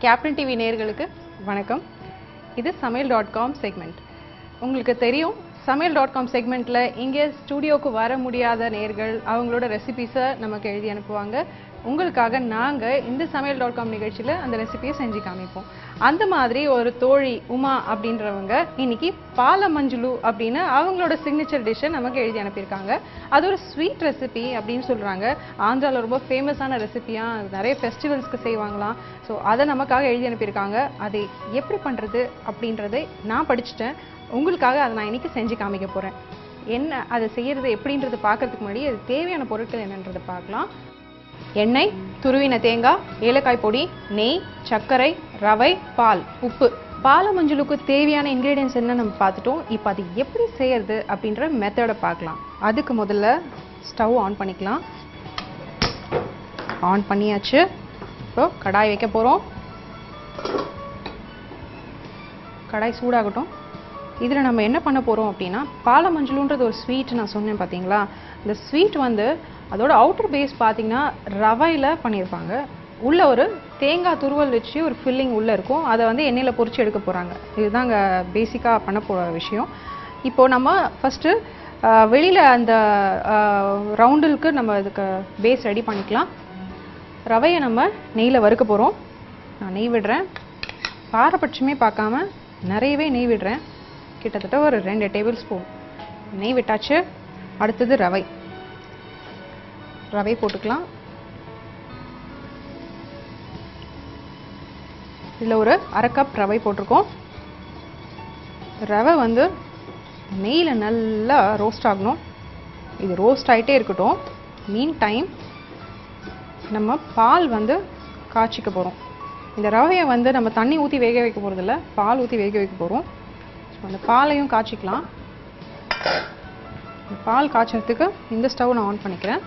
Captain TV நேயர்களுக்கு வணக்கம் இது சமையல் டாட் காம் செக்மெண்ட் உங்களுக்கு தெரியும் சமையல் டாட் காம் செக்மெண்ட்டில் இங்கே ஸ்டூடியோவுக்கு வர முடியாத நேர்கள் அவங்களோட ரெசிபீஸை நமக்கு எழுதி அனுப்புவாங்க உங்களுக்காக நாங்கள் இந்த சமையல் டாட் காம் நிகழ்ச்சியில் அந்த ரெசிபியை செஞ்சு காமிப்போம் அந்த மாதிரி ஒரு தோழி உமா அப்படின்றவங்க இன்னைக்கு பால மஞ்சுளு அப்படின்னு அவங்களோட சிக்னேச்சர் டிஷ்ஷை நமக்கு எழுதி அனுப்பியிருக்காங்க அது ஒரு ஸ்வீட் ரெசிபி அப்படின்னு சொல்கிறாங்க ஆந்திராவில் ரொம்ப ஃபேமஸான ரெசிபியாக நிறைய ஃபெஸ்டிவல்ஸ்க்கு செய்வாங்களாம் ஸோ அதை நமக்காக எழுதி அனுப்பியிருக்காங்க அதை எப்படி பண்ணுறது அப்படின்றதை நான் படிச்சுட்டேன் உங்களுக்காக அதை நான் இன்னைக்கு செஞ்சு காமிக்க போகிறேன் என்ன அதை செய்யறது எப்படின்றது பார்க்கறதுக்கு முன்னாடி அது தேவையான பொருட்கள் என்னன்றதை பார்க்கலாம் எண்ணெய் துருவின தேங்காய் ஏலக்காய் பொடி நெய் சர்க்கரை ரவை பால் உப்பு பால மஞ்சளுக்கு தேவையான இன்க்ரீடியன்ஸ் என்ன நம்ம பார்த்துட்டோம் இப்போ அது எப்படி செய்யறது அப்படின்ற மெத்தடை பார்க்கலாம் அதுக்கு முதல்ல ஸ்டவ் ஆன் பண்ணிக்கலாம் ஆன் பண்ணியாச்சு இப்போ கடாய் வைக்க போகிறோம் கடாய் சூடாகட்டும் இதில் நம்ம என்ன பண்ண போகிறோம் அப்படின்னா பால மஞ்சளுன்றது ஒரு ஸ்வீட் நான் சொன்னேன் பார்த்தீங்களா இந்த ஸ்வீட் வந்து அதோட அவுட்டர் பேஸ் பார்த்தீங்கன்னா ரவையில் பண்ணியிருப்பாங்க உள்ள ஒரு தேங்காய் துருவல் வச்சு ஒரு ஃபில்லிங் உள்ளே இருக்கும் அதை வந்து எண்ணெயில் பொரிச்சு எடுக்க போகிறாங்க இதுதாங்க பேசிக்காக பண்ண போகிற விஷயம் இப்போ நம்ம ஃபஸ்ட்டு வெளியில் அந்த ரவுண்டுக்கு நம்ம இதுக்கு பேஸ் ரெடி பண்ணிக்கலாம் ரவையை நம்ம நெய்யில் வறுக்க போகிறோம் நான் நெய் விடுறேன் பாரபட்சமே பார்க்காம நிறையவே நெய் விடுறேன் கிட்டத்தட்ட ஒரு ரெண்டு டேபிள் ஸ்பூன் நெய் விட்டாச்சு அடுத்தது ரவை ரவை போட்டுக்கலாம் இதில் ஒரு அரை கப் ரவை போட்டிருக்கோம் ரவை வந்து நெய்யில் நல்லா ரோஸ்ட் ஆகணும் இது ரோஸ்ட் ஆகிட்டே இருக்கட்டும் மீன் டைம் நம்ம பால் வந்து காய்ச்சிக்க போகிறோம் இந்த ரவையை வந்து நம்ம தண்ணி ஊற்றி வேக வைக்க போகிறதில்ல பால் ஊற்றி வேக வைக்க போகிறோம் ஸோ அந்த பாலையும் காய்ச்சிக்கலாம் இந்த பால் காய்ச்சறதுக்கு இந்த ஸ்டவ் நான் ஆன் பண்ணிக்கிறேன்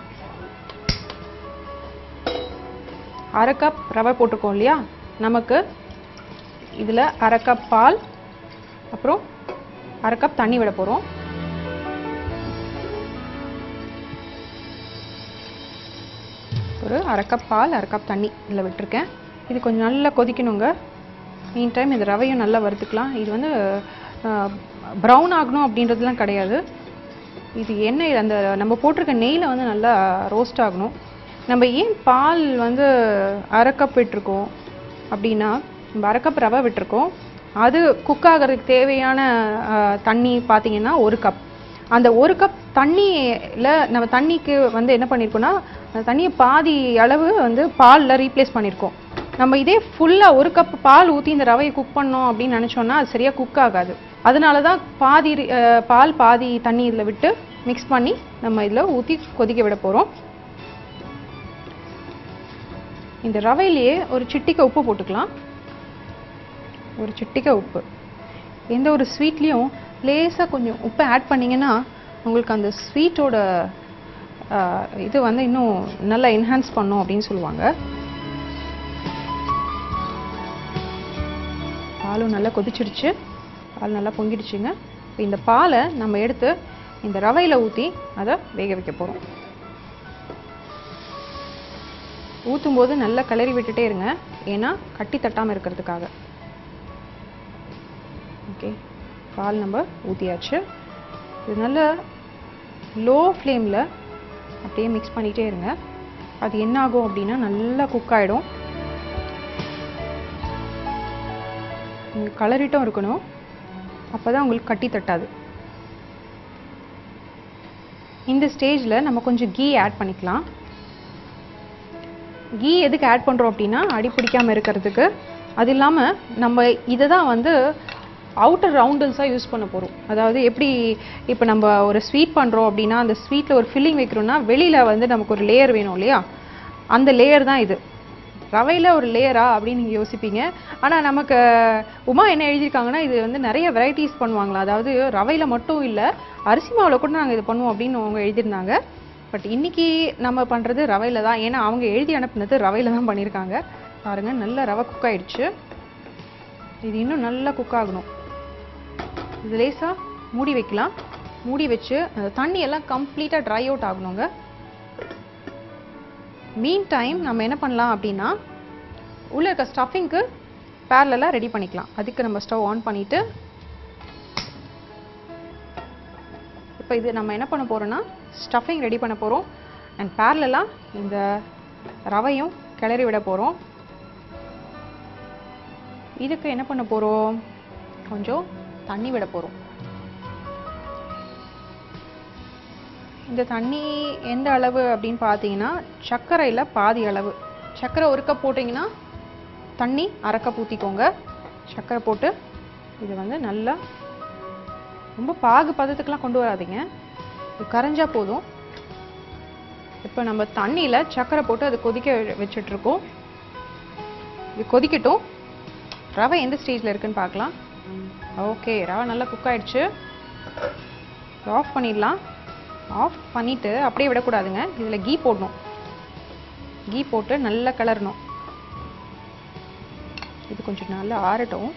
அரை கப் ரவை போட்டிருக்கோம் இல்லையா நமக்கு இதில் அரை கப் பால் அப்புறம் அரை கப் தண்ணி விட போகிறோம் ஒரு அரை கப் பால் அரை கப் தண்ணி இதில் விட்டுருக்கேன் இது கொஞ்சம் நல்லா கொதிக்கணுங்க மீன் டைம் இந்த ரவையும் நல்லா வறுத்துக்கலாம் இது வந்து ப்ரௌன் ஆகணும் அப்படின்றதுலாம் கிடையாது இது எண்ணெய் அந்த நம்ம போட்டிருக்க நெய்யில் வந்து நல்லா ரோஸ்ட் ஆகணும் நம்ம ஏன் பால் வந்து அரை கப் விட்டுருக்கோம் அப்படின்னா நம்ம அரை கப் ரவை விட்டுருக்கோம் அது குக் ஆகிறதுக்கு தேவையான அஹ், தண்ணி பார்த்தீங்கன்னா ஒரு கப் அந்த ஒரு கப் தண்ணியில் நம்ம தண்ணிக்கு வந்து என்ன பண்ணியிருக்கோம்னா அந்த தண்ணியை பாதி அளவு வந்து பாலில் ரீப்ளேஸ் பண்ணியிருக்கோம் நம்ம இதே ஃபுல்லாக ஒரு கப் பால் ஊற்றி இந்த ரவையை குக் பண்ணோம் அப்படின்னு நினச்சோன்னா அது சரியாக குக் ஆகாது அதனால தான் பாதி அஹ், பால் பாதி தண்ணி இதில் விட்டு மிக்ஸ் பண்ணி நம்ம இதில் ஊற்றி கொதிக்க விட போகிறோம் இந்த ரவையிலேயே ஒரு சிட்டிக்கை உப்பு போட்டுக்கலாம் ஒரு சிட்டிக்கை உப்பு எந்த ஒரு ஸ்வீட்லேயும் லேசாக கொஞ்சம் உப்பை ஆட் பண்ணிங்கன்னா உங்களுக்கு அந்த ஸ்வீட்டோட இது வந்து இன்னும் நல்லா என்ஹான்ஸ் பண்ணும் அப்படின்னு சொல்லுவாங்க பாலும் நல்லா கொதிச்சிடுச்சு பால் நல்லா பொங்கிடுச்சுங்க இப்போ இந்த பாலை நம்ம எடுத்து இந்த ரவையில் ஊற்றி அதை வேக வைக்க போகிறோம் ஊற்றும் போது நல்லா கிளறி விட்டுட்டே இருங்க ஏன்னா கட்டி தட்டாமல் இருக்கிறதுக்காக ஓகே பால் நம்ம ஊற்றியாச்சு இது நல்ல லோ ஃப்ளேமில் அப்படியே மிக்ஸ் பண்ணிகிட்டே இருங்க அது என்ன ஆகும் அப்படின்னா நல்லா குக் ஆகிடும் நீங்கள் கலரிட்டும் இருக்கணும் அப்போ தான் உங்களுக்கு கட்டி தட்டாது இந்த ஸ்டேஜில் நம்ம கொஞ்சம் கீ ஆட் பண்ணிக்கலாம் கீ எதுக்கு ஆட் பண்ணுறோம் அப்படின்னா அடி பிடிக்காம இருக்கிறதுக்கு அது இல்லாமல் நம்ம இதை தான் வந்து அவுட்டர் ரவுண்டல்ஸாக யூஸ் பண்ண போகிறோம் அதாவது எப்படி இப்போ நம்ம ஒரு ஸ்வீட் பண்ணுறோம் அப்படின்னா அந்த ஸ்வீட்டில் ஒரு ஃபில்லிங் வைக்கிறோம்னா வெளியில் வந்து நமக்கு ஒரு லேயர் வேணும் இல்லையா அந்த லேயர் தான் இது ரவையில் ஒரு லேயரா அப்படின்னு நீங்கள் யோசிப்பீங்க ஆனால் நமக்கு உமா என்ன எழுதியிருக்காங்கன்னா இது வந்து நிறைய வெரைட்டிஸ் பண்ணுவாங்களா அதாவது ரவையில் மட்டும் இல்லை அரிசி மாவில் கூட நாங்கள் இது பண்ணுவோம் அப்படின்னு அவங்க எழுதியிருந்தாங்க பட் இன்னைக்கு நம்ம பண்ணுறது ரவையில் தான் ஏன்னா அவங்க எழுதி அனுப்புனது ரவையில் தான் பண்ணியிருக்காங்க பாருங்க நல்ல ரவை குக் ஆயிடுச்சு இது இன்னும் நல்லா குக் ஆகணும் இது லேசாக மூடி வைக்கலாம் மூடி வச்சு அந்த தண்ணி எல்லாம் கம்ப்ளீட்டாக ட்ரை அவுட் ஆகணுங்க மீன் டைம் நம்ம என்ன பண்ணலாம் அப்படின்னா உள்ள இருக்க ஸ்டஃபிங்க்கு பேரலாக ரெடி பண்ணிக்கலாம் அதுக்கு நம்ம ஸ்டவ் ஆன் பண்ணிவிட்டு இப்போ இது நம்ம என்ன பண்ண போகிறோம்னா ஸ்டஃபிங் ரெடி பண்ண போகிறோம் அண்ட் பேரலாக இந்த ரவையும் கிளறி விட போகிறோம் இதுக்கு என்ன பண்ண போகிறோம் கொஞ்சம் தண்ணி விட போகிறோம் இந்த தண்ணி எந்த அளவு அப்படின்னு பார்த்தீங்கன்னா சர்க்கரையில் பாதி அளவு சர்க்கரை ஒரு கப் போட்டிங்கன்னா தண்ணி அரை கப் ஊற்றிக்கோங்க சர்க்கரை போட்டு இது வந்து நல்லா ரொம்ப பாகு பதத்துக்கெலாம் கொண்டு வராதீங்க இது கரைஞ்சா போதும் இப்போ நம்ம தண்ணியில் சர்க்கரை போட்டு அதை கொதிக்க வச்சிட்ருக்கோம் இது கொதிக்கட்டும் ரவை எந்த ஸ்டேஜில் இருக்குன்னு பார்க்கலாம் ஓகே ரவை நல்லா குக் ஆயிடுச்சு ஆஃப் பண்ணிடலாம் ஆஃப் பண்ணிவிட்டு அப்படியே விடக்கூடாதுங்க இதில் கீ போடணும் கீ போட்டு நல்லா கிளறணும் இது கொஞ்சம் நல்லா ஆறட்டும்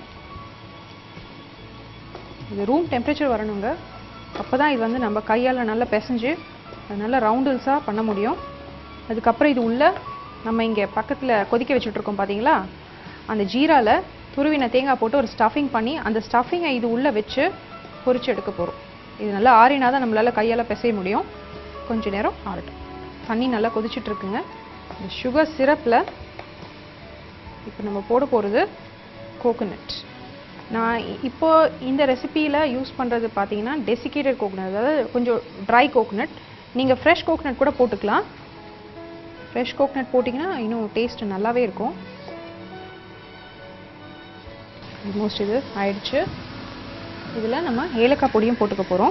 இது ரூம் டெம்பரேச்சர் வரணுங்க அப்போ தான் இது வந்து நம்ம கையால் நல்லா பிசைஞ்சு அது நல்லா ரவுண்டில்ஸாக பண்ண முடியும் அதுக்கப்புறம் இது உள்ள நம்ம இங்கே பக்கத்தில் கொதிக்க வச்சுட்ருக்கோம் பார்த்தீங்களா அந்த ஜீராவில் துருவின தேங்காய் போட்டு ஒரு ஸ்டஃபிங் பண்ணி அந்த ஸ்டஃபிங்கை இது உள்ளே வச்சு பொரிச்சு எடுக்க போகிறோம் இது நல்லா ஆறினா தான் நம்மளால் கையால் பிசைய முடியும் கொஞ்ச நேரம் ஆறட்டும் தண்ணி நல்லா கொதிச்சுட்டு இருக்குங்க இந்த சுகர் சிரப்பில் இப்போ நம்ம போட போகிறது கோகோனட் நான் இ- இப்போ இந்த ரெசிபியில் யூஸ் பண்ணுறது பார்த்தீங்கன்னா டெசிகேட்டட் கோகோனட் அதாவது கொஞ்சம் ட்ரை கோகோனட் நீங்கள் ஃப்ரெஷ் கோகோனட் கூட போட்டுக்கலாம் ஃப்ரெஷ் கோகோனட் போட்டிங்கன்னா இன்னும் டேஸ்ட் நல்லாவே இருக்கும் ஆல்மோஸ்ட் இது ஆயிடுச்சு இதில் நம்ம ஏலக்காய் பொடியும் போட்டுக்க போகிறோம்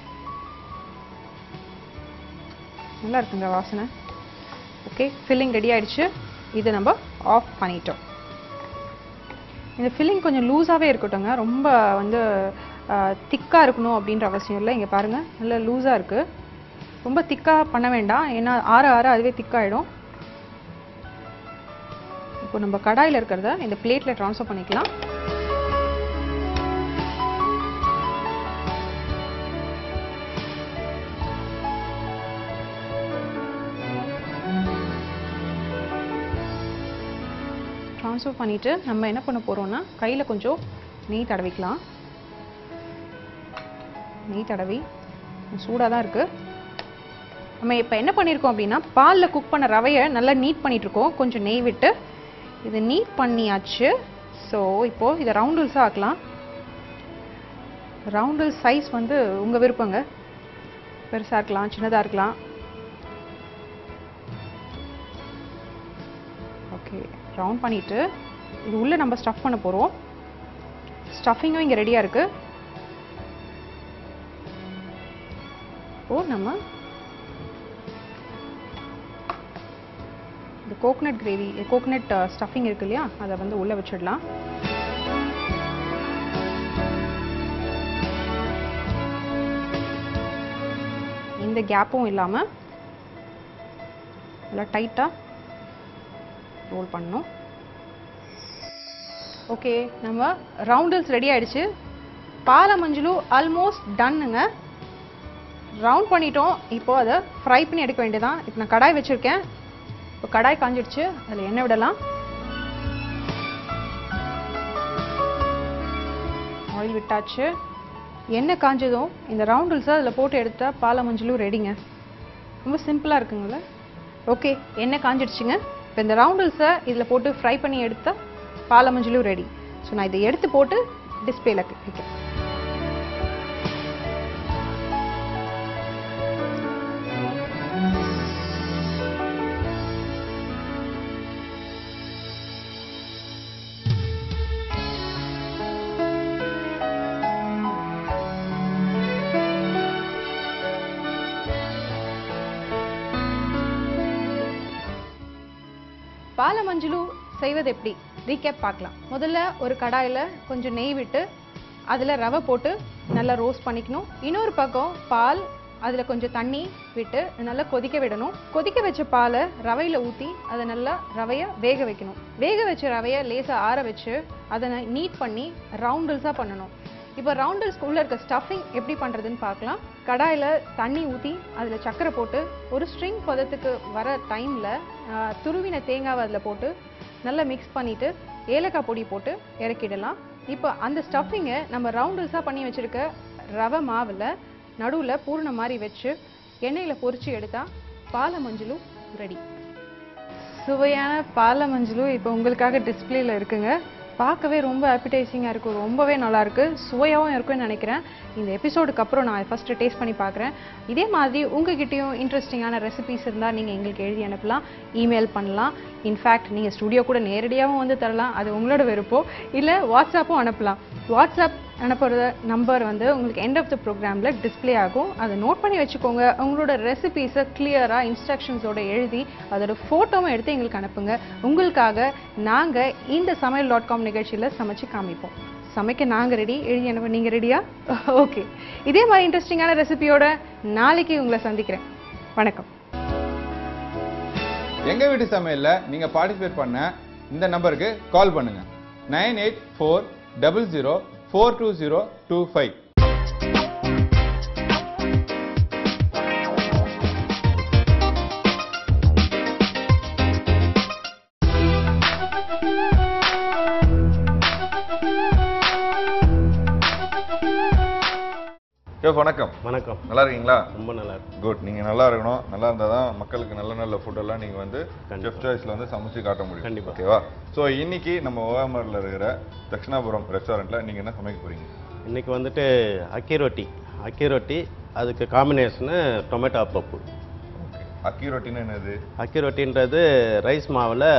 நல்லா இருக்குங்க வாசனை ஓகே ஃபில்லிங் ரெடி ஆயிடுச்சு இதை நம்ம ஆஃப் பண்ணிட்டோம் இந்த ஃபில்லிங் கொஞ்சம் லூஸாகவே இருக்கட்டும்ங்க ரொம்ப வந்து திக்காக இருக்கணும் அப்படின்ற அவசியம் இல்லை இங்கே பாருங்கள் நல்லா லூஸாக இருக்குது ரொம்ப திக்காக பண்ண வேண்டாம் ஏன்னா ஆற ஆற அதுவே திக்காயிடும் இப்போ நம்ம கடாயில் இருக்கிறத இந்த பிளேட்டில் ட்ரான்ஸ்ஃபர் பண்ணிக்கலாம் ட்ரான்ஸ்ஃபர் பண்ணிவிட்டு நம்ம என்ன பண்ண போகிறோம்னா கையில் கொஞ்சம் நெய் தடவிக்கலாம் நெய் தடவி சூடாக தான் இருக்குது நம்ம இப்போ என்ன பண்ணியிருக்கோம் அப்படின்னா பாலில் குக் பண்ண ரவையை நல்லா நீட் பண்ணிகிட்ருக்கோம் கொஞ்சம் நெய் விட்டு இது நீட் பண்ணியாச்சு ஸோ இப்போது இதை ரவுண்டில்ஸாக ஆக்கலாம் ரவுண்டில் சைஸ் வந்து உங்கள் விருப்பங்க பெருசாக இருக்கலாம் சின்னதாக இருக்கலாம் ஓகே ரவுண்ட் பண்ணிவிட்டு இது உள்ளே நம்ம ஸ்டஃப் பண்ண போகிறோம் ஸ்டஃபிங்கும் இங்கே ரெடியாக இருக்குது இப்போ நம்ம இந்த கோகனட் கிரேவி கோகனட் ஸ்டஃபிங் இருக்கு இல்லையா அதை வந்து உள்ளே வச்சிடலாம் இந்த கேப்பும் இல்லாமல் நல்லா டைட்டாக ரோல் பண்ணணும் ஓகே நம்ம ரவுண்டில்ஸ் ரெடி ஆயிடுச்சு பாலை மஞ்சளு ஆல்மோஸ்ட் டன்னுங்க ரவுண்ட் பண்ணிட்டோம் இப்போ அதை ஃப்ரை பண்ணி எடுக்க வேண்டியதான் இப்போ நான் கடாய் வச்சுருக்கேன் இப்போ கடாய் காஞ்சிடுச்சு அதில் எண்ணெய் விடலாம் ஆயில் விட்டாச்சு எண்ணெய் காஞ்சதும் இந்த ரவுண்டில்ஸை அதில் போட்டு எடுத்தா பாலை மஞ்சளும் ரெடிங்க ரொம்ப சிம்பிளாக இருக்குங்கள ஓகே எண்ணெய் காஞ்சிடுச்சுங்க இப்போ இந்த ரவுண்டில்ஸை இதில் போட்டு ஃப்ரை பண்ணி எடுத்தா பாலை மஞ்சளும் ரெடி ஸோ நான் இதை எடுத்து போட்டு டிஸ்பிளேல வைக்கிறேன் பால மஞ்சளு செய்வது எப்படி ரீகேப் பார்க்கலாம் முதல்ல ஒரு கடாயில் கொஞ்சம் நெய் விட்டு அதில் ரவை போட்டு நல்லா ரோஸ்ட் பண்ணிக்கணும் இன்னொரு பக்கம் பால் அதில் கொஞ்சம் தண்ணி விட்டு நல்லா கொதிக்க விடணும் கொதிக்க வச்ச பாலை ரவையில் ஊற்றி அதை நல்லா ரவையை வேக வைக்கணும் வேக வச்ச ரவையை லேசாக ஆற வச்சு அதை நீட் பண்ணி ரவுண்டில்ஸாக பண்ணணும் இப்போ ரவுண்டில்ஸ்க்கு உள்ள இருக்க ஸ்டஃபிங் எப்படி பண்ணுறதுன்னு பார்க்கலாம் கடாயில் தண்ணி ஊற்றி அதில் சர்க்கரை போட்டு ஒரு ஸ்ட்ரிங் பதத்துக்கு வர டைமில் துருவின தேங்காவை அதில் போட்டு நல்லா மிக்ஸ் பண்ணிவிட்டு ஏலக்காய் பொடி போட்டு இறக்கிடலாம் இப்போ அந்த ஸ்டஃபிங்கை நம்ம ரவுண்டல்ஸாக பண்ணி வச்சிருக்க ரவை மாவில் நடுவில் பூரண மாதிரி வச்சு எண்ணெயில் பொரிச்சு எடுத்தா பால மஞ்சளும் ரெடி சுவையான பால மஞ்சளும் இப்போ உங்களுக்காக டிஸ்பிளேல இருக்குங்க பார்க்கவே ரொம்ப appetizing-ஆ இருக்கும் ரொம்பவே நல்லா இருக்கு சுவையாகவும் இருக்கும்னு நினைக்கிறேன் இந்த எபிசோடுக்கு அப்புறம் நான் ஃபர்ஸ்ட் டேஸ்ட் பண்ணி பார்க்குறேன் இதே மாதிரி உங்ககிட்டயும் இன்ட்ரெஸ்டிங்கான ரெசிபிஸ் இருந்தால் நீங்கள் எங்களுக்கு எழுதி அனுப்பலாம் இமெயில் பண்ணலாம் இன்ஃபேக்ட் நீங்கள் ஸ்டுடியோ கூட நேரடியாகவும் வந்து தரலாம் அது உங்களோட விருப்பம் இல்லை வாட்ஸ்அப்பும் அனுப்பலாம் வாட்ஸ்அப் அனுப்புகிற நம்பர் வந்து உங்களுக்கு எண்ட் ஆஃப் த ப்ரோக்ராமில் டிஸ்ப்ளே ஆகும் அதை நோட் பண்ணி வச்சுக்கோங்க உங்களோட ரெசிபீஸை கிளியராக இன்ஸ்ட்ரக்ஷன்ஸோட எழுதி அதோட ஃபோட்டோவும் எடுத்து எங்களுக்கு அனுப்புங்க உங்களுக்காக நாங்கள் இந்த சமையல் டாட் காம் நிகழ்ச்சியில் சமைச்சு காமிப்போம் சமைக்க நாங்கள் ரெடி எழுதி அனுப்ப நீங்கள் ரெடியா ஓகே இதே மாதிரி இன்ட்ரெஸ்டிங்கான ரெசிபியோட நாளைக்கு உங்களை சந்திக்கிறேன் வணக்கம் எங்க வீட்டு சமையல்ல நீங்க பார்ட்டிசிபேட் பண்ண இந்த நம்பருக்கு கால் பண்ணுங்க nine eight four double zero four two zero two five வணக்கம் வணக்கம் நல்லா இருக்கீங்களா ரொம்ப நல்லா இருக்கு குட் நீங்க நல்லா இருக்கணும் நல்லா இருந்தால் தான் மக்களுக்கு நல்ல நல்ல ஃபுட்டெல்லாம் நீங்க வந்து கண்டிப்பா. செஃப் சாய்ஸ்ல வந்து சமைச்சு காட்ட முடியும் கண்டிப்பா. ஓகேவா ஸோ இன்னைக்கு நம்ம ஓவாமரில் இருக்கிற தட்சிணாபுரம் ரெஸ்டாரண்ட்ல நீங்க என்ன சமைக்க போறீங்க இன்னைக்கு வந்துட்டு அக்கி ரொட்டி அக்கி ரொட்டி அதுக்கு காம்பினேஷனு டொமேட்டோ பப்பு ஓகே அக்கி ரொட்டின்னு என்னது அக்கி ரொட்டின்றது ரைஸ் மாவில்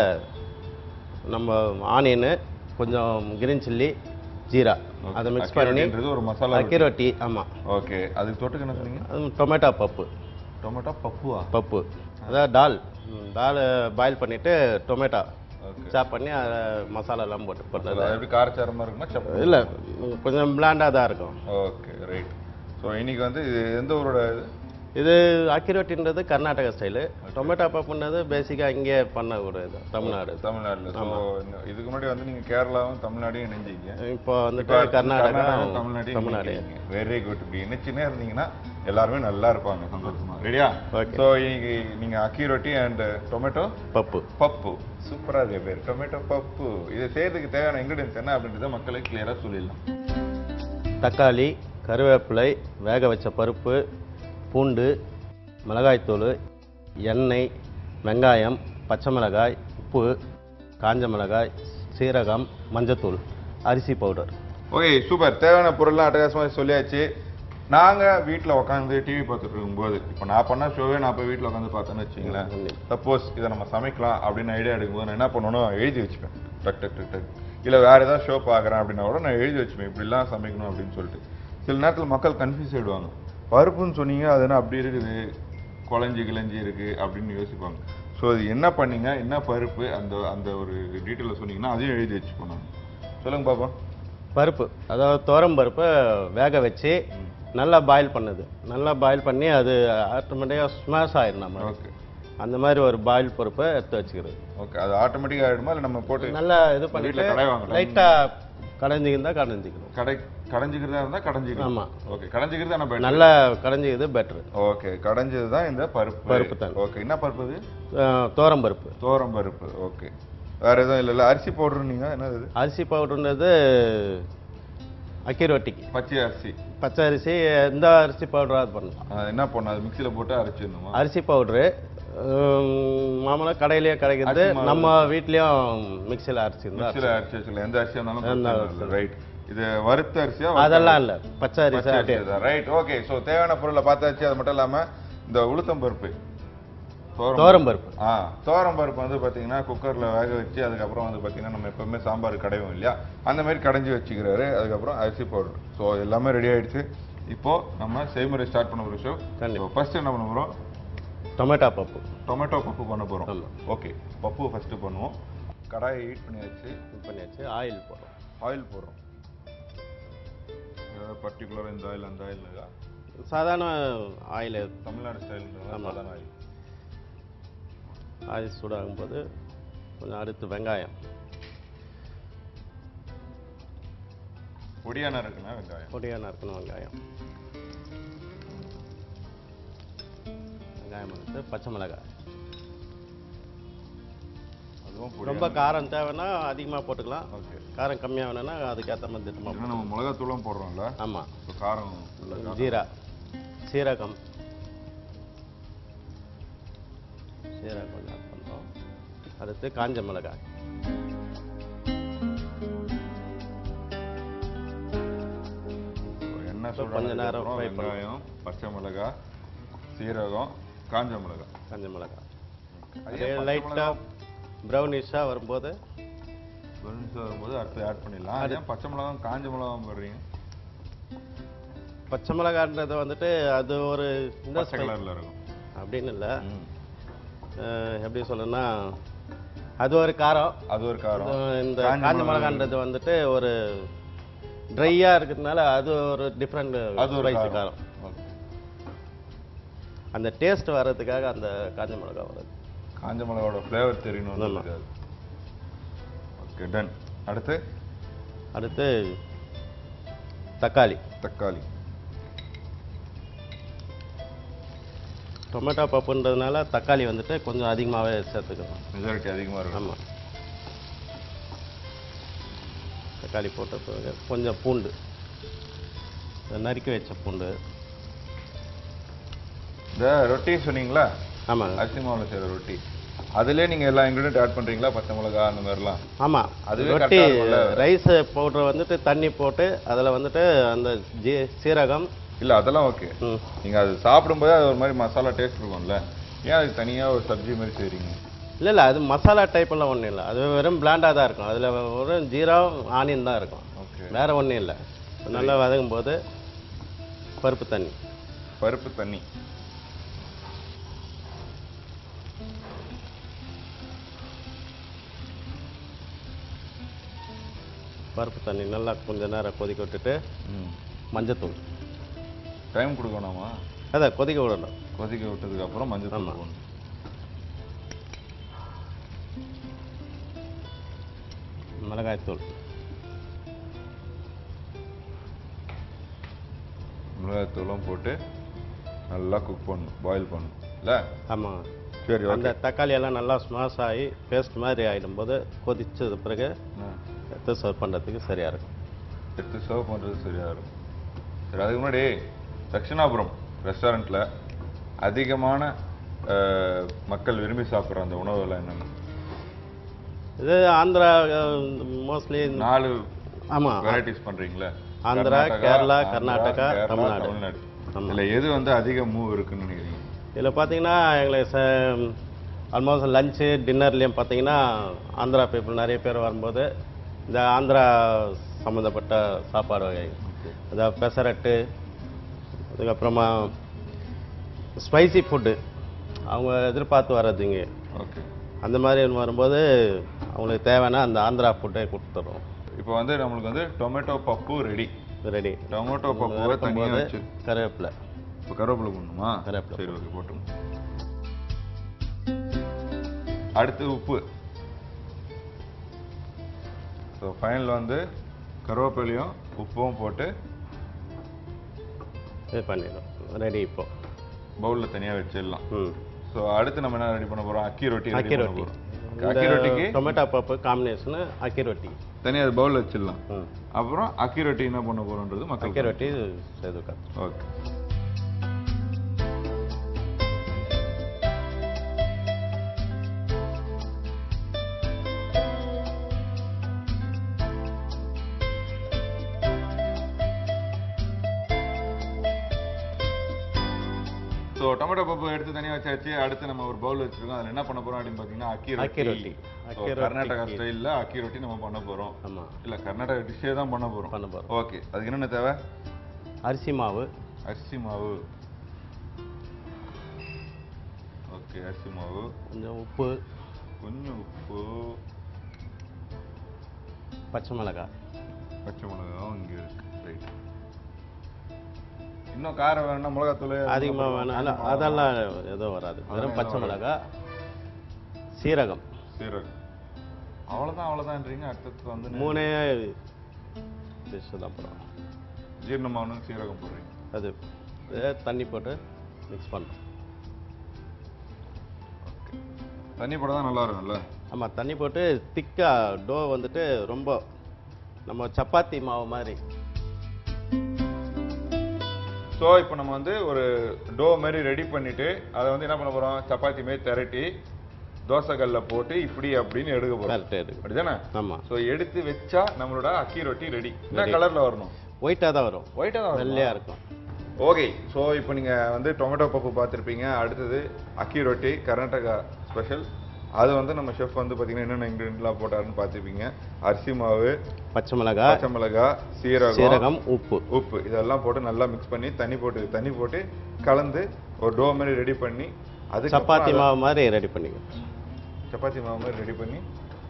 நம்ம ஆனியனு கொஞ்சம் கிரீன் சில்லி ஜீரா அதை மிக்ஸ் அக்கி பண்ணி ரொட்டின்றது ஒரு மசாலா அக்கி ரொட்டி ஆமாம் ஓகே அதுக்கு தொட்டுக்கு என்ன சொன்னீங்க அது டொமேட்டோ பப்பு டொமேட்டோ பப்புவா பப்பு அதாவது டால் ம், டால் பாயில் பண்ணிவிட்டு டொமேட்டோ ஓகே சாப் பண்ணி அதை மசாலாலாம் போட்டு பண்ணது அது எப்படி காரச்சாரமா இருக்குமா சப்பு இல்லை கொஞ்சம் பிளாண்டாக தான் இருக்கும் ஓகே ரைட் ஸோ இன்னைக்கு வந்து இது எந்த ஊரோட இது இது அக்கி ரொட்டின்றது கர்நாடகா ஸ்டைலு டொமேட்டோ பப்புன்றது பேசிக்காக இங்கே பண்ண ஒரு இது தமிழ்நாடு தமிழ்நாடுல ஸோ இதுக்கு முன்னாடி வந்து நீங்க கேரளாவும் தமிழ்நாடையும் இணைஞ்சிங்க இப்போ வந்துட்டு கர்நாடகா தமிழ்நாடு தமிழ்நாடு வெரி குட் இப்படி இணைச்சுனே இருந்தீங்கன்னா எல்லாருமே நல்லா இருப்பாங்க சந்தோஷமா ரெடியா Okay. ஸோ இன்னைக்கு நீங்க அக்கி ரொட்டி அண்ட் டொமேட்டோ பப்பு பப்பு சூப்பரா இருக்கு பேர் டொமேட்டோ பப்பு இதை செய்யறதுக்கு தேவையான இன்கிரீடியன்ஸ் என்ன அப்படின்றத மக்களுக்கு கிளியரா சொல்லிடலாம் தக்காளி கருவேப்பிலை வேக வச்ச பருப்பு பூண்டு மிளகாய்த்தூள் எண்ணெய் வெங்காயம் பச்சை மிளகாய் உப்பு காஞ்ச மிளகாய் சீரகம் மஞ்சத்தூள் அரிசி பவுடர் ஓகே சூப்பர் தேவையான பொருள்லாம் அட்டகாசமாக சொல்லியாச்சு நாங்கள் வீட்டில் உட்காந்து டிவி பார்த்துட்டு இருக்கும்போது இப்போ நான் பண்ண ஷோவே நான் போய் வீட்டில் உட்காந்து பார்த்தேன்னு வச்சுங்களேன் கண்டிப்பா. சப்போஸ் இதை நம்ம சமைக்கலாம் அப்படின்னு ஐடியா எடுக்கும்போது நான் என்ன பண்ணணும் எழுதி வச்சுப்பேன் டக் டக் டக் டக் இல்லை வேறு ஏதாவது ஷோ பார்க்குறேன் அப்படின்னா கூட நான் எழுதி வச்சுப்பேன் இப்படிலாம் சமைக்கணும் அப்படின்னு சொல்லிட்டு சில நேரத்தில் மக்கள் கன்ஃபியூஸ் ஆயிடுவாங்க பருப்புன்னு சொன்னீங்க அது என்ன அப்படி இருக்குது குழஞ்சி கிழஞ்சி இருக்குது அப்படின்னு யோசிப்பாங்க ஸோ அது என்ன பண்ணீங்க என்ன பருப்பு அந்த அந்த ஒரு டீட்டெயிலில் சொன்னீங்கன்னா அதையும் எழுதி வச்சுப்போம் நான் சொல்லுங்க பாப்பா பருப்பு அதாவது துவரம் பருப்பை வேக வச்சு நல்லா பாயில் பண்ணுது நல்லா பாயில் பண்ணி அது ஆட்டோமேட்டிக்காக ஸ்மாஷ் ஆயிடும் நம்ம ஓகே அந்த மாதிரி ஒரு பாயில் பருப்பை எடுத்து வச்சுக்கிறது ஓகே அது ஆட்டோமேட்டிக் ஆயிடுமா இல்லை நம்ம போட்டு நல்லா இது வீட்ல பண்ணிட்டு கடைவாங்கலாம். லைட்டாக கடைஞ்சிக்கிருந்தா கடைஞ்சிக்கணும் கடை கடைஞ்சிக்கிறதா இருந்தால் கடைஞ்சிக்கணும் ஆமா. ஓகே கடைஞ்சிக்கிறது தான் நம்ம நல்லா கடைஞ்சிக்கிறது பெட்ரு ஓகே கடைஞ்சது தான் இந்த பருப்பு பருப்பு தான். ஓகே என்ன பருப்பு இது துவரம் பருப்பு தோரம் பருப்பு ஓகே வேற எதுவும் இல்லை இல்லை அரிசி பவுடர் நீங்க என்னது இது அரிசி பவுடர்ன்றது அக்கி ரொட்டிக்கு பச்சை அரிசி பச்சை அரிசி எந்த அரிசி பவுடராக அது பண்ணலாம் அது என்ன பண்ணணும் அது மிக்சியில் போட்டு அரைச்சிடணுமா அரிசி பவுட்ரு மாமூலாக கடையிலேயே கிடைக்கிறது அரிசி மாவு. நம்ம வீட்லேயும் மிக்சியில் அரைச்சிருந்தா மிக்சியில் அரைச்சி வச்சுக்கலாம் எந்த அரிசியாக எந்த இருந்தாலும் ரைட் இது வறுத்த அரிசியா அதெல்லாம் இல்லை பச்சை அரிசி அப்படியே ரைட் ஓகே ஸோ தேவையான பொருளை பார்த்தாச்சு அது மட்டும் இல்லாம இந்த உளுத்தம் பருப்பு துவரம் பருப்பு ஆ துவரம் பருப்பு வந்து பார்த்தீங்கன்னா குக்கரில் வேக வச்சு அதுக்கப்புறம் வந்து பார்த்தீங்கன்னா நம்ம எப்பவுமே சாம்பார் கடைவோம் இல்லையா அந்த மாதிரி கடைஞ்சி வச்சுக்கிறாரு அதுக்கப்புறம் அரிசி பவுடர் ஸோ எல்லாமே ரெடி ஆயிடுச்சு இப்போ நம்ம செய்முறை ஸ்டார்ட் பண்ண போகிற ஷோ கண்டிப்பா. ஃபர்ஸ்ட் என்ன பண்ண போகிறோம் டொமேட்டோ பப்பு டொமேட்டோ பப்பு பண்ண போகிறோம் ஆமா. ஓகே பப்பு ஃபர்ஸ்ட் பண்ணுவோம் கடாயை ஹீட் பண்ணி வச்சு இது பண்ணியாச்சு ஆயில் போடுறோம் ஆயில் போடுறோம் ஏதாவது பர்டிகுலர் இந்த ஆயில் அந்த ஆயில் இருக்கா சாதாரண ஆயில் தமிழ்நாடு ஸ்டைல் ஆமா. சாதாரண ஆயில் ஆயில் சூடாகும் போது கொஞ்சம் அடுத்து வெங்காயம் பொடியான இருக்குண்ணா வெங்காயம் பொடியாக நறுக்கணும் வெங்காயம் வெங்காயம் எடுத்து பச்சை மிளகாய் அது இதுவும் பொடி ரொம்ப காரம் தேவைன்னா அதிகமாக போட்டுக்கலாம் ஓகே காரம் கம்மியாக வேணும்னா அதுக்கேற்ற மாதிரி திட்டமாக ஏன்னா நம்ம மிளகாத்தூளும் போடுறோம்ல ஆமாம் இப்போ காரம் உள்ள ஜீரா சீரகம் சீரகம் கொஞ்சம் ஆட் பண்ணுறோம் அடுத்து காஞ்ச மிளகாய் எண்ணெய் இப்போ கொஞ்ச நேரம் சூடானதுக்கப்புறம் fry பண்ணணும். வெங்காயம் பச்சை மிளகாய் சீரகம் காஞ்ச மிளகாய் காஞ்ச மிளகாய் அதே அதே பச்சை லைட்டாக ப்ரௌனிஷாக வரும்போது வெறும் வரும்போது அடுத்து ஆட் பண்ணிடலாம் அதே பச்சை மிளகாய் காஞ்ச மிளகாய் போடுறீங்க பச்சை மிளகான்றது வந்துட்டு அது ஒரு இந்த பச்சை கலர்ல இருக்கும் அப்படின்னு இல்லை ம். எப்படி சொல்லணும்னா அது ஒரு காரம் அது ஒரு காரம் இது இந்த காஞ்ச மிளகான்றது வந்துட்டு ஒரு ட்ரையா இருக்கிறதுனால அது ஒரு டிஃப்ரெண்ட் அது ஒரு ஸ்பைசி காரம் காரம் Okay. அந்த டேஸ்ட் வர்றதுக்காக அந்த காஞ்ச மிளகா வருது காஞ்ச மிளகாவோட ஃப்ளேவர் தெரியணும் ஆமா. ஓகே டன் அடுத்து அடுத்து தக்காளி தக்காளி டொமேட்டோ பப்புன்றதுனால தக்காளி வந்துட்டு கொஞ்சம் அதிகமாகவே சேர்த்துக்கணும் மெஜாரிட்டி அதிகமாக இருக்கும் ஆமாம் தக்காளி போட்ட பிறகு கொஞ்சம் பூண்டு இந்த நறுக்கி வச்ச பூண்டு இந்த ரொட்டி சொன்னீங்களா ஆமாங்க அரிசி மாவில் செய்கிற ரொட்டி அதுலேயே நீங்கள் எல்லா இன்க்ரீடியன்ட் ஆட் பண்ணுறீங்களா பச்சை மிளகா அந்த மாதிரிலாம் ஆமாம் அதுவே ரொட்டி correct ஆ இருக்கும்ல? ரைஸ் பவுடர் வந்துட்டு தண்ணி போட்டு அதில் வந்துட்டு அந்த ஜீ சீரகம் இல்லை அதெல்லாம் ஓகே ம், நீங்கள் அது சாப்பிடும்போது அது ஒரு மாதிரி மசாலா டேஸ்ட் இருக்கும்ல ஏன் அதுக்கு தனியாக ஒரு சப்ஜி மாதிரி செய்கிறீங்க இல்லை இல்லை அது மசாலா டைப்பெல்லாம் ஒன்றும் இல்லை அது வெறும் பிளாண்டாக தான் இருக்கும் அதில் வெறும் ஜீரா ஆனியன் தான் இருக்கும் ஓகே வேற ஒன்றும் இல்லை நல்லா வதங்கும் போது பருப்பு தண்ணி பருப்பு தண்ணி பருப்பு தண்ணி நல்லா கொஞ்ச நேரம் கொதிக்க விட்டுட்டு மஞ்சத்தூள் டைம் கொடுக்கணுமா அதான் கொதிக்க விடணும் கொதிக்க விட்டதுக்கு அப்புறம் மஞ்சள் தூள் ஆமா. போடணும் மிளகாய்த்தூள் மிளகாய்த்தூளும் போட்டு நல்லா குக் பண்ணணும் பாயில் பண்ணணும் இல்லை ஆமாம் சரி அந்த ஓகே தக்காளி எல்லாம் நல்லா ஸ்மாஷ் ஆகி பேஸ்ட் மாதிரி ஆகிடும்போது கொதிச்சது பிறகு எடுத்து சர்வ் பண்ணுறதுக்கு சரியாக இருக்கும் எடுத்து சர்வ் பண்ணுறது சரியாக இருக்கும் சரி அதுக்கு முன்னாடி தட்சிணாபுரம் ரெஸ்டாரண்ட்டில் அதிகமான அஹ், மக்கள் விரும்பி சாப்பிட்ற அந்த உணவுகள் என்னென்ன இது ஆந்திரா மோஸ்ட்லி நாலு ஆமாம் வெரைட்டிஸ் பண்ணுறீங்களா ஆந்திரா, கேரளா, கர்நாடகா, தமிழ்நாடு. தமிழ்நாடு ஆமா. இதில் எது வந்து அதிக மூவ் இருக்குன்னு நினைக்கிறீங்க இதில் பார்த்தீங்கன்னா எங்களுக்கு ஆல்மோஸ்ட் லஞ்சு டின்னர்லேயும் பார்த்தீங்கன்னா ஆந்திரா பீப்புள் நிறைய பேர் வரும்போது இந்த ஆந்திரா சம்மந்தப்பட்ட சாப்பாடு வகை அதாவது பெசரட்டு அதுக்கப்புறமா ஸ்பைசி ஃபுட்டு அவங்க எதிர்பார்த்து வர்றதுங்க ஓகே அந்த மாதிரி வரும்போது அவங்களுக்கு தேவைன்னா அந்த ஆந்திரா ஃபுட்டே கொடுத்துட்றோம் இப்போ வந்து நம்மளுக்கு வந்து tomato pappu ready ready tomato பப்புவை தனியாக போது வச்சு கருவேப்பிலை இப்போ கருவேப்பிலை போடணுமா கருவேப்பிலை சரி ஓகே போட்டுருங்க அடுத்து உப்பு ஸோ ஃபைனல் வந்து கருவேப்பிலையும் உப்பும் போட்டு இது பண்ணிடும் ரெடி இப்போ பவுலில் தனியாக வச்சிடலாம் ம் ஸோ அடுத்து நம்ம என்ன ரெடி பண்ண போகிறோம் அக்கி ரொட்டி ready அக்கி பண்ண ரொட்டி போறோம். இந்த அக்கி ரொட்டிக்கு டொமேட்டோ பப்பு காம்பினேஷனு அக்கி ரொட்டி தனியாக பவுலில் வச்சிடலாம் ம் அப்புறம் அக்கி ரொட்டி என்ன பண்ண போகிறோன்றது மக்கள் அக்கி ரொட்டி செய்து காட்டு ஓகே ஸோ டொமேட்டோ பப்பு எடுத்து தனியாக வச்சாச்சு அடுத்து நம்ம ஒரு பவுல் வச்சிருக்கோம் அதில் என்ன பண்ண போறோம் அப்படின்னு பார்த்தீங்கன்னா அக்கி அக்கி ரொட்டி ரொட்டி. So, அக்கி ரொட்டி. கர்நாடகா ஸ்டைலில் அக்கி ரொட்டி நம்ம பண்ண போகிறோம் ஆமாம் இல்லை கர்நாடகா டிஷ்ஷே தான் பண்ண போகிறோம் பண்ண போகிறோம் ஓகே அதுக்கு என்னென்ன தேவை அரிசி மாவு அரிசி மாவு ஓகே அரிசி மாவு கொஞ்சம் உப்பு கொஞ்சம் உப்பு பச்சை மிளகாய் பச்சை மிளகாவும் இங்கே இருக்கு ரைட் இன்னும் காரம் வேணும்னா மிளகாத்தூள் அதிகமாக வேணும் அல்ல, அதெல்லாம் எதுவும் வராது வெறும் பச்சை மிளகாய் சீரகம் சீரகம் அவ்வளோதான் அவ்வளோதான்றீங்க அடுத்தது வந்து மூணே டிஷ் தான் போடுறோம் ஜீரணமாகணும் சீரகம் போடுறீங்க அது இதே தண்ணி போட்டு மிக்ஸ் பண்ணுறோம் ஓகே தண்ணி போட தான் நல்லா இருக்கும்ல ஆமாம் தண்ணி போட்டு திக்காக டோ வந்துட்டு ரொம்ப நம்ம சப்பாத்தி மாவு மாதிரி ஸோ இப்போ நம்ம வந்து ஒரு டோ மாதிரி ரெடி பண்ணிட்டு அதை வந்து என்ன பண்ண போறோம் சப்பாத்தி மாதிரி திரட்டி தோசைக்கல்ல போட்டு இப்படி அப்படின்னு எடுக்க போறோம் கரெக்டாக இருக்கு அப்படிதானே ஆமாம் ஸோ எடுத்து வச்சா நம்மளோட அக்கி ரொட்டி ரெடி என்ன கலர்ல வரணும் ஒயிட்டாக தான் வரும் ஒயிட்டா தான் வரணும் வெள்ளையாக இருக்கும் ஓகே ஸோ இப்போ நீங்க வந்து டொமேட்டோ பப்பு பார்த்துருப்பீங்க அடுத்தது அக்கி ரொட்டி கர்நாடகா ஸ்பெஷல் அது வந்து நம்ம ஷெஃப் வந்து பார்த்தீங்கன்னா என்னென்ன இன்க்ரீடியன்ட்லாம் போட்டாருன்னு பார்த்துருப்பீங்க அரிசி மாவு பச்சை மிளகாய் பச்சை மிளகாய் சீரகம் சீரகம் உப்பு உப்பு இதெல்லாம் போட்டு நல்லா மிக்ஸ் பண்ணி தண்ணி போட்டு தண்ணி போட்டு கலந்து ஒரு டோ மாதிரி ரெடி பண்ணி அது சப்பாத்தி மாவு மாதிரி ரெடி பண்ணிக்கோ சப்பாத்தி மாவு மாதிரி ரெடி பண்ணி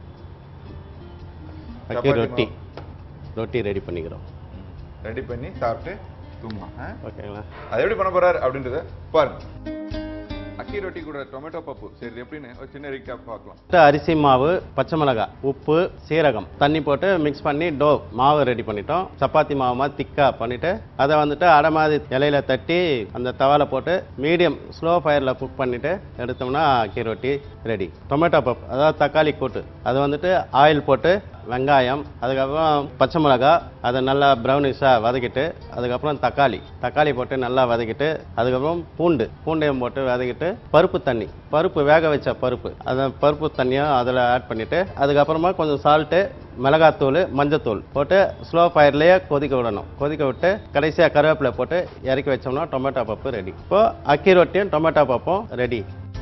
அக்கி சப்பாத்தி ரொட்டி ரொட்டி ரெடி பண்ணிக்கிறோம் ரெடி பண்ணி சாப்பிட்டு தூங்கலாம் ஆ? ஓகேங்களா அது எப்படி பண்ண போறாரு அப்படின்றத பாருங்க அக்கி ரொட்டி கூட டொமேட்டோ பப்பு சரி இது எப்படின்னு ஒரு சின்ன ரீகேப் பார்க்கலாம் அரிசி மாவு பச்சை மிளகாய் உப்பு சீரகம் தண்ணி போட்டு மிக்ஸ் பண்ணி டோ மாவு ரெடி பண்ணிட்டோம் சப்பாத்தி மாவு மாதிரி திக்காக பண்ணிட்டு அதை வந்துட்டு அடை மாதிரி இலையில தட்டி அந்த தவால போட்டு மீடியம் ஸ்லோ ஃபயரில் குக் பண்ணிட்டு எடுத்தோம்னா அக்கி ரொட்டி ரெடி டொமேட்டோ பப் அதாவது தக்காளி கூட்டு அது வந்துட்டு ஆயில் போட்டு வெங்காயம் அதுக்கப்புறம் பச்சை மிளகாய் அதை நல்லா ப்ரௌனிஷாக வதக்கிட்டு அதுக்கப்புறம் தக்காளி தக்காளி போட்டு நல்லா வதக்கிட்டு அதுக்கப்புறம் பூண்டு பூண்டையும் போட்டு வதக்கிட்டு பருப்பு தண்ணி பருப்பு வேக வச்ச பருப்பு அதை பருப்பு தண்ணியும் அதில் ஆட் பண்ணிவிட்டு அதுக்கப்புறமா கொஞ்சம் சால்ட்டு மிளகாத்தூள் மஞ்சத்தூள் போட்டு ஸ்லோ ஃபயர்லேயே கொதிக்க விடணும் கொதிக்க விட்டு கடைசியாக கருவேப்பிலை போட்டு இறக்கி வச்சோம்னா டொமேட்டோ பப்பு ரெடி இப்போ அக்கி ரொட்டியும் டொமேட்டோ பப்பும் ரெடி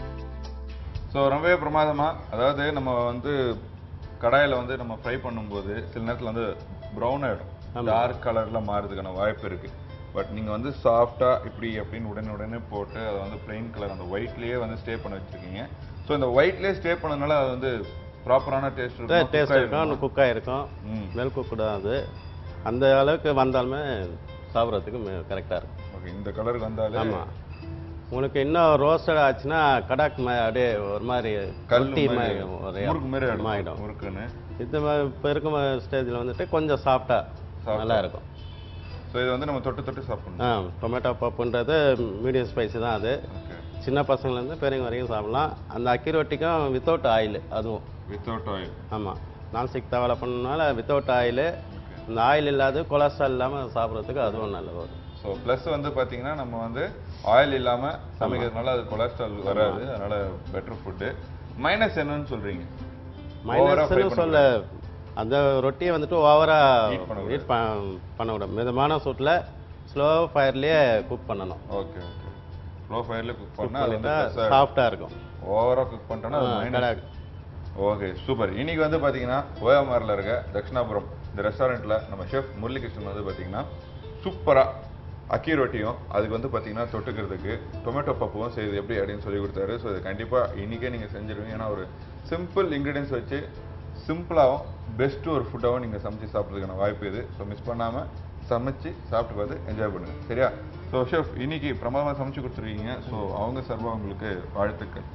ஸோ ரொம்பவே பிரமாதமா அதாவது நம்ம வந்து கடாயில வந்து நம்ம ஃப்ரை பண்ணும்போது சில நேரத்துல வந்து ப்ரௌன் ஆயிடும் டார்க் கலர்ல மாறுறதுக்கான வாய்ப்பு இருக்கு பட் நீங்க வந்து சாஃப்டா இப்படி அப்படின்னு உடனே உடனே போட்டு அதை வந்து பிளெயின் கலர் அந்த ஒயிட்லயே வந்து ஸ்டே பண்ண வச்சிருக்கீங்க ஸோ இந்த ஒயிட்லயே ஸ்டே பண்ணதுனால அது வந்து ப்ராப்பரான டேஸ்ட் இருக்கும் டேஸ்ட் இருக்கும் குக்காக இருக்கும் ம் வெல் குக்கு தான் அது அந்த அளவுக்கு வந்தாலுமே சாப்பிட்றதுக்கு கரெக்டாக இருக்கும் ஓகே இந்த கலருக்கு வந்தாலே ஆமாம் உங்களுக்கு இன்னும் ரோஸ்டட் ஆச்சுன்னா கடாக் மா அப்படியே ஒரு மாதிரி கல் ரொட்டி மாதிரி மாதிரி ஒரு முறுக்கு மாதிரி ஆயிடும் ஆகிடும் முறுக்குன்னு இது இப்போ இருக்கும் ஸ்டேஜில் வந்துட்டு கொஞ்சம் சாஃப்டாக நல்லா இருக்கும் ஸோ இது வந்து நம்ம தொட்டு தொட்டு சாப்பிடணும் ஆ டொமேட்டோ பப்புன்றது மீடியம் ஸ்பைசி தான் அது ஓகே சின்ன பசங்கள்லேருந்து பெரியவங்க வரைக்கும் சாப்பிடலாம் அந்த அக்கி ரொட்டிக்கும் வித்தவுட் ஆயில் அதுவும் வித்தவுட் ஆயில் ஆமாம் நான்ஸ்டிக் தவால பண்ணனால வித்தவுட் ஆயில் இந்த ஆயில் இல்லாத கொலஸ்ட்ரால் இல்லாமல் சாப்பிட்றதுக்கு அதுவும் நல்லது வரும் ஸோ ப்ளஸ் வந்து பார்த்தீங்கன்னா நம்ம வந்து ஆயில் இல்லாமல் சமைக்கிறதுனால அது கொலஸ்ட்ரால் வராது அதனால பெட்டர் ஃபுட்டு மைனஸ் என்னன்னு சொல்றீங்க Over ஆ fry மைனஸ்னு சொல்ல அந்த ரொட்டியை வந்துட்டு ஓவரா Heat பண்ணக்கூடாது. ஹீட் பண்ணக்கூடாது மிதமான சூட்டில் ஸ்லோ ஃபயர்லேயே குக் பண்ணணும் ஓகே ஓகே லோ ஃபயரில் குக் குக் பண்ணால் அது வந்து பண்ணிட்டா சாஃப்டாக இருக்கும் ஓவராக குக் பண்ணிட்டோம்னா அது ஆ, மைனஸ் correct. ஓகே சூப்பர் இன்னைக்கு வந்து பார்த்தீங்கன்னா ஓஎம்ஆரில் இருக்க தட்சிணாபுரம் இந்த ரெஸ்டாரண்ட்டில் நம்ம ஷெஃப் முரளிகிருஷ்ணன் வந்து பார்த்தீங்கன்னா சூப்பராக அக்கி ரொட்டியும் அதுக்கு வந்து பார்த்தீங்கன்னா தொட்டுக்கிறதுக்கு டொமேட்டோ பப்புவும் செய்யுது எப்படி அப்படின்னு சொல்லி கொடுத்தாரு ஸோ இது கண்டிப்பாக இன்றைக்கே நீங்கள் செஞ்சிருவீங்க ஏன்னா ஒரு சிம்பிள் இன்க்ரீடியன்ஸ் வச்சு சிம்பிளாகவும் பெஸ்ட்டு ஒரு ஃபுட்டாகவும் நீங்கள் சமைச்சு சாப்பிட்றதுக்கான வாய்ப்பு இது ஸோ மிஸ் பண்ணாமல் சமைச்சு சாப்பிட்டு பார்த்து என்ஜாய் பண்ணுங்கள் சரியா ஸோ ஷெஃப் இன்னைக்கு பிரமாதமாக சமைச்சு கொடுத்துருக்கீங்க ஸோ அவங்க சார்பாக உங்களுக்கு வாழ்த்துக்கள்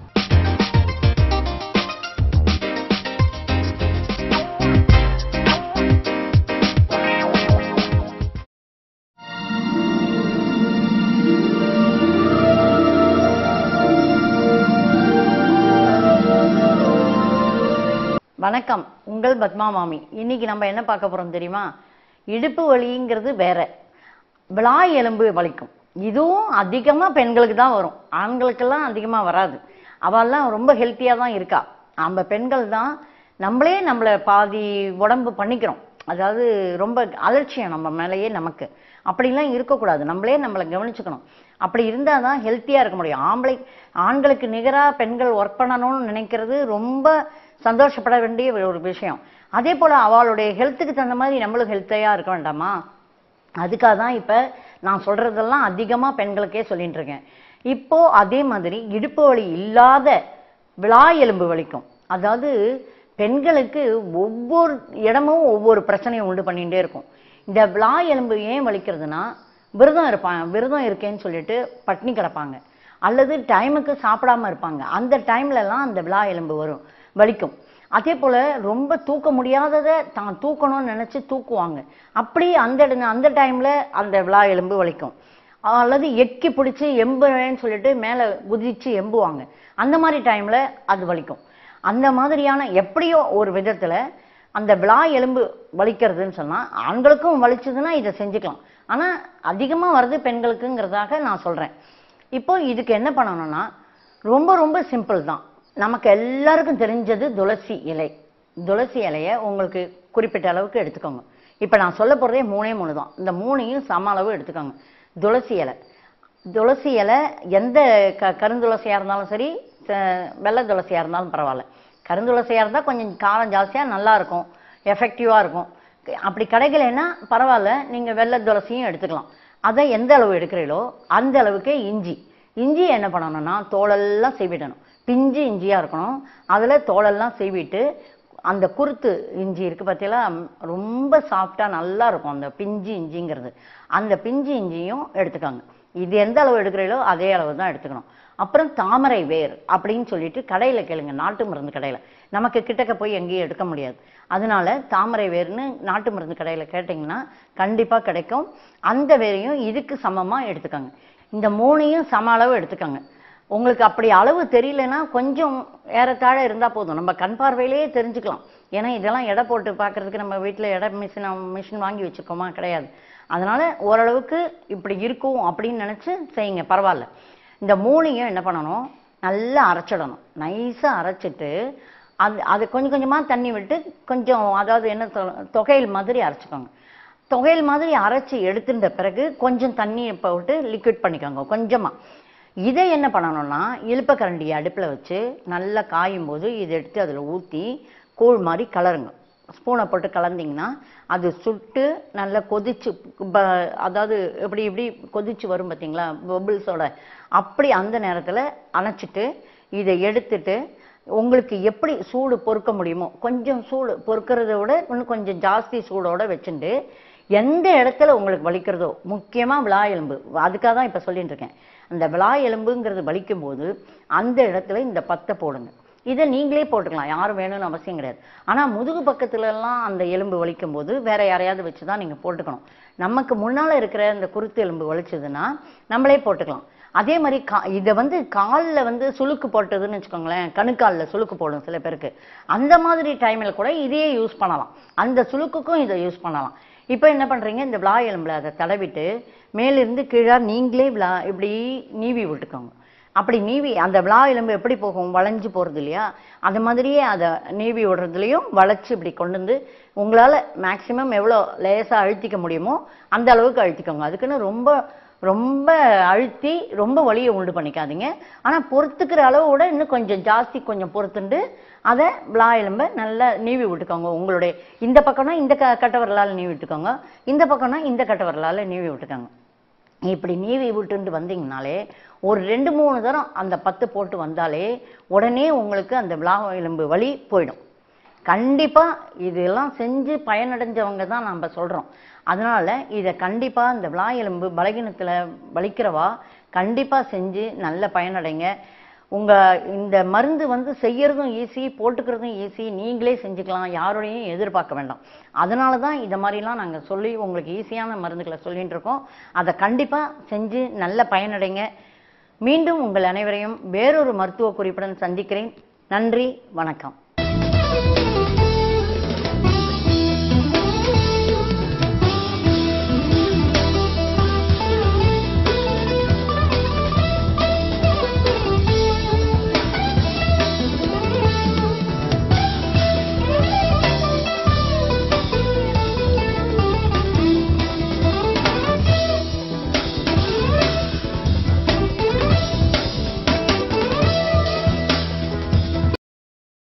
வணக்கம் உங்கள் பத்மா மாமி இன்னைக்கு நம்ம என்ன பார்க்க போறோம் தெரியுமா இடுப்பு வலிங்கிறது வேற விழா எலும்பு வலிக்கும் இதுவும் அதிகமா பெண்களுக்கு தான் வரும் ஆண்களுக்கெல்லாம் அதிகமா வராது அவெல்லாம் ரொம்ப ஹெல்த்தியா தான் இருக்கா நம்ம பெண்கள் தான் நம்மளே நம்மளை பாதி உடம்பு பண்ணிக்கிறோம் அதாவது ரொம்ப அலட்சியம் நம்ம மேலேயே நமக்கு அப்படிலாம் இருக்கக்கூடாது நம்மளே நம்மளை கவனிச்சுக்கணும் அப்படி இருந்தால் தான் ஹெல்த்தியாக இருக்க முடியும் ஆம்பளை ஆண்களுக்கு நிகராக பெண்கள் ஒர்க் பண்ணணும்னு நினைக்கிறது ரொம்ப சந்தோஷப்பட வேண்டிய ஒரு விஷயம் அதே போல் அவளுடைய ஹெல்த்துக்கு தகுந்த மாதிரி நம்மளும் ஹெல்த்தையாக இருக்க வேண்டாமா அதுக்காக தான் இப்போ நான் சொல்கிறதெல்லாம் அதிகமாக பெண்களுக்கே சொல்லிட்டு இருக்கேன் இப்போ அதே மாதிரி இடுப்பு வலி இல்லாத விழா எலும்பு வலிக்கும் அதாவது பெண்களுக்கு ஒவ்வொரு இடமும் ஒவ்வொரு பிரச்சனையை உண்டு பண்ணிகிட்டே இருக்கும் இந்த விழா எலும்பு ஏன் வலிக்கிறதுனா விரதம் இருப்பாங்க விரதம் இருக்கேன்னு சொல்லிட்டு பட்னி கிடப்பாங்க அல்லது டைமுக்கு சாப்பிடாம இருப்பாங்க அந்த டைம்லலாம் அந்த விழா எலும்பு வரும் வலிக்கும் அதே போல் ரொம்ப தூக்க முடியாததை தான் தூக்கணும்னு நினச்சி தூக்குவாங்க அப்படி அந்த இட- அந்த டைமில் அந்த விழா எலும்பு வலிக்கும் அல்லது எக்கி பிடிச்சி எம்புறேன்னு சொல்லிட்டு மேலே குதிச்சு எம்புவாங்க அந்த மாதிரி டைமில் அது வலிக்கும் அந்த மாதிரியான எப்படியோ ஒரு விதத்துல அந்த விழா எலும்பு வலிக்கிறதுன்னு சொன்னா ஆண்களுக்கும் வலிச்சதுன்னா இதை செஞ்சுக்கலாம் ஆனா அதிகமா வருது பெண்களுக்குங்கிறதாக நான் சொல்றேன் இப்போ இதுக்கு என்ன பண்ணணும்னா ரொம்ப ரொம்ப சிம்பிள் தான் நமக்கு எல்லாருக்கும் தெரிஞ்சது துளசி இலை துளசி இலையை உங்களுக்கு குறிப்பிட்ட அளவுக்கு எடுத்துக்கோங்க இப்போ நான் சொல்ல போகிறதே மூணே மூணு தான் இந்த மூணையும் சம அளவு எடுத்துக்கோங்க துளசி இலை துளசி இலை எந்த க கருந்துளசியாக இருந்தாலும் சரி ச- வெள்ளை துளசியாக இருந்தாலும் பரவாயில்ல கருந்துளசியாக இருந்தால் கொஞ்சம் காரம் ஜாஸ்தியாக நல்லா இருக்கும் எஃபெக்டிவாக இருக்கும் அப்படி கிடைக்கலன்னா பரவாயில்ல நீங்கள் வெள்ளை துளசியும் எடுத்துக்கலாம் அதை எந்த அளவு எடுக்கிறீங்களோ அந்த அளவுக்கு இஞ்சி இஞ்சி என்ன பண்ணணும்னா தோலெல்லாம் செய்விடணும் பிஞ்சு இஞ்சியாக இருக்கணும் அதில் தோலெல்லாம் செய்விட்டு அந்த குருத்து இஞ்சி இருக்கு பார்த்தீங்களா ரொம்ப சாஃப்டாக நல்லா இருக்கும் அந்த பிஞ்சு இஞ்சிங்கிறது அந்த பிஞ்சு இஞ்சியும் எடுத்துக்கோங்க இது எந்த அளவு எடுக்கிறீங்களோ அதே அளவு தான் எடுத்துக்கணும் அப்புறம் தாமரை வேர் அப்படின்னு சொல்லிட்டு கடையில் கேளுங்க நாட்டு மருந்து கடையில் நமக்கு கிட்டக்க போய் எங்கேயும் எடுக்க முடியாது அதனால தாமரை வேர்னு நாட்டு மருந்து கடையில் கேட்டிங்கன்னா கண்டிப்பாக கிடைக்கும் அந்த வேரையும் இதுக்கு சமமாக எடுத்துக்கோங்க இந்த மூணையும் சம அளவு எடுத்துக்கோங்க உங்களுக்கு அப்படி அளவு தெரியலனா கொஞ்சம் ஏறத்தாழ இருந்தால் போதும் நம்ம கண் பார்வையிலேயே தெரிஞ்சுக்கலாம் ஏன்னா இதெல்லாம் எடை போட்டு பார்க்கறதுக்கு நம்ம வீட்டில் எடை மிஷின் மிஷின் வாங்கி வச்சுக்கோமா கிடையாது அதனால ஓரளவுக்கு இப்படி இருக்கும் அப்படின்னு நினச்சி செய்யுங்க பரவாயில்ல இந்த மூணையும் என்ன பண்ணணும் நல்லா அரைச்சிடணும் நைஸாக அரைச்சிட்டு அது அது கொஞ்சம் கொஞ்சமாக தண்ணி விட்டு கொஞ்சம் அதாவது என்ன சொல்ல தொகையில் மாதிரி அரைச்சிக்கோங்க தொகையில் மாதிரி அரைச்சி எடுத்துட்ட பிறகு கொஞ்சம் தண்ணியை போட்டு லிக்விட் பண்ணிக்கோங்க கொஞ்சமாக இதை என்ன பண்ணணும்னா இழுப்பக்கரண்டியை அடுப்பில் வச்சு நல்லா காயும் போது இதை எடுத்து அதில் ஊற்றி கூழ் மாதிரி கலருங்க ஸ்பூனை போட்டு கலந்தீங்கன்னா அது சுட்டு நல்லா கொதிச்சு ப- அதாவது இப்படி இப்படி கொதிச்சு வரும் பார்த்தீங்களா பபிள்ஸோட அப்படி அந்த நேரத்தில் அணைச்சிட்டு இதை எடுத்துட்டு உங்களுக்கு எப்படி சூடு பொறுக்க முடியுமோ கொஞ்சம் சூடு பொறுக்கிறத விட இன்னும் கொஞ்சம் ஜாஸ்தி சூடோட வச்சுட்டு எந்த இடத்துல உங்களுக்கு வலிக்கிறதோ முக்கியமாக விழா எலும்பு அதுக்காக தான் இப்போ சொல்லிட்டு இருக்கேன் அந்த விழா எலும்புங்கிறது வலிக்கும் போது அந்த இடத்துல இந்த பத்தை போடுங்க இதை நீங்களே போட்டுக்கலாம் யாரும் வேணும்னு அவசியம் கிடையாது ஆனால் முதுகு பக்கத்துல எல்லாம் அந்த எலும்பு வலிக்கும் போது வேற யாரையாவது வச்சு தான் நீங்கள் போட்டுக்கணும் நமக்கு முன்னால் இருக்கிற இந்த குருத்து எலும்பு வலிச்சதுன்னா நம்மளே போட்டுக்கலாம் அதே மாதிரி கா இதை வந்து காலில் வந்து சுளுக்கு போட்டதுன்னு வச்சுக்கோங்களேன் கணுக்காலில் சுளுக்கு போடும் சில பேருக்கு அந்த மாதிரி டைமில் கூட இதையே யூஸ் பண்ணலாம் அந்த சுளுக்குக்கும் இதை யூஸ் பண்ணலாம் இப்போ என்ன பண்ணுறீங்க இந்த விழா எலும்பில் அதை தடவிட்டு மேலிருந்து கீழே நீங்களே விழா இப்படி நீவி விட்டுக்கோங்க அப்படி நீவி அந்த விழா எலும்பு எப்படி போகும் வளைஞ்சு போகிறது இல்லையா அது மாதிரியே அதை நீவி விடுறதுலையும் வளைச்சு இப்படி கொண்டு வந்து உங்களால் மேக்ஸிமம் எவ்வளோ லேசாக அழுத்திக்க முடியுமோ அந்த அளவுக்கு அழுத்திக்கோங்க அதுக்குன்னு ரொம்ப ரொம்ப அழுத்தி ரொம்ப வலியை உண்டு பண்ணிக்காதீங்க ஆனால் பொறுத்துக்கிற அளவு விட இன்னும் கொஞ்சம் ஜாஸ்தி கொஞ்சம் பொறுத்துண்டு அதை விழா எலும்பை நல்லா நீவி விட்டுக்கோங்க உங்களுடைய இந்த பக்கம்னா இந்த க கட்ட விரலால் நீவி விட்டுக்கோங்க இந்த பக்கம்னா இந்த கட்ட விரலால் நீவி விட்டுக்கோங்க இப்படி நீவி விட்டுட்டு வந்தீங்கனாலே ஒரு ரெண்டு மூணு தரம் அந்த பத்து போட்டு வந்தாலே உடனே உங்களுக்கு அந்த விழா எலும்பு வலி போயிடும் கண்டிப்பா இதெல்லாம் செஞ்சு பயனடைஞ்சவங்க தான் நம்ம சொல்றோம் அதனால இதை கண்டிப்பா இந்த விழா எலும்பு பலகீனத்துல வலிக்கிறவா கண்டிப்பா செஞ்சு நல்ல பயனடைங்க உங்க இந்த மருந்து வந்து செய்யறதும் ஈஸி போட்டுக்கிறதும் ஈஸி நீங்களே செஞ்சுக்கலாம் யாரோடையும் எதிர்பார்க்க வேண்டாம் அதனால தான் இதை மாதிரிலாம் நாங்கள் சொல்லி உங்களுக்கு ஈஸியான மருந்துகளை சொல்லிட்டு இருக்கோம் அதை கண்டிப்பாக செஞ்சு நல்ல பயனடைங்க மீண்டும் உங்கள் அனைவரையும் வேறொரு மருத்துவ குறிப்புடன் சந்திக்கிறேன் நன்றி வணக்கம்